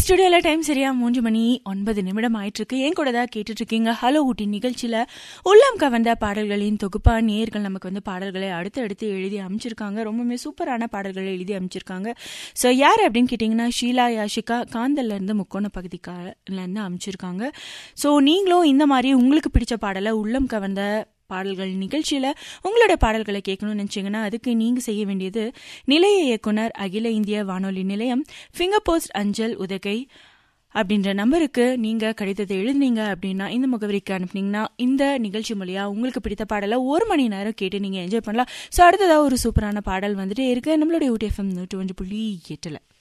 ஸ்டுடியோல time சரியா மூன்று மணி ஒன்பது நிமிடம் ஆயிட்டு இருக்கு ஏன் கூட தான் கேட்டுட்டு இருக்கீங்க ஹலோ ஊட்டி நிகழ்ச்சியில உள்ளம் கவர்ந்த பாடல்களின் தொகுப்பா நேர்கள் நமக்கு வந்து பாடல்களை அடுத்து அடுத்து எழுதி அமைச்சிருக்காங்க ரொம்பவுமே சூப்பரான பாடல்களை எழுதி அமைச்சிருக்காங்க ஸோ யார் அப்படின்னு கேட்டிங்கன்னா ஷீலா யாஷிகா காந்தல்ல இருந்து முக்கோண பகுதிக்கால இருந்து அமைச்சிருக்காங்க ஸோ நீங்களும் இந்த மாதிரி உங்களுக்கு பிடிச்ச பாடலை உள்ளம் கவர்ந்த பாடல்கள் நிகழ்ச்சியில உங்களோட பாடல்களை கேட்கணும்னு நினைச்சீங்கன்னா அதுக்கு நீங்க செய்ய வேண்டியது நிலைய இயக்குனர் அகில இந்திய வானொலி நிலையம் ஃபிங்கர் போஸ்ட் அஞ்சல் உதகை அப்படின்ற நம்பருக்கு நீங்க கடிதத்தை எழுதுனீங்க அப்படின்னா இந்த முகவரிக்கு அனுப்புனீங்கன்னா இந்த நிகழ்ச்சி மூலியா உங்களுக்கு பிடித்த பாடலை ஒரு மணி நேரம் கேட்டு நீங்க என்ஜாய் பண்ணலாம் ஸோ அடுத்ததா ஒரு சூப்பரான பாடல் வந்துட்டே இருக்கு நம்மளுடைய ஊட்டி எஃப்எம் நூற்றி ஒன்று புள்ளி எட்டுல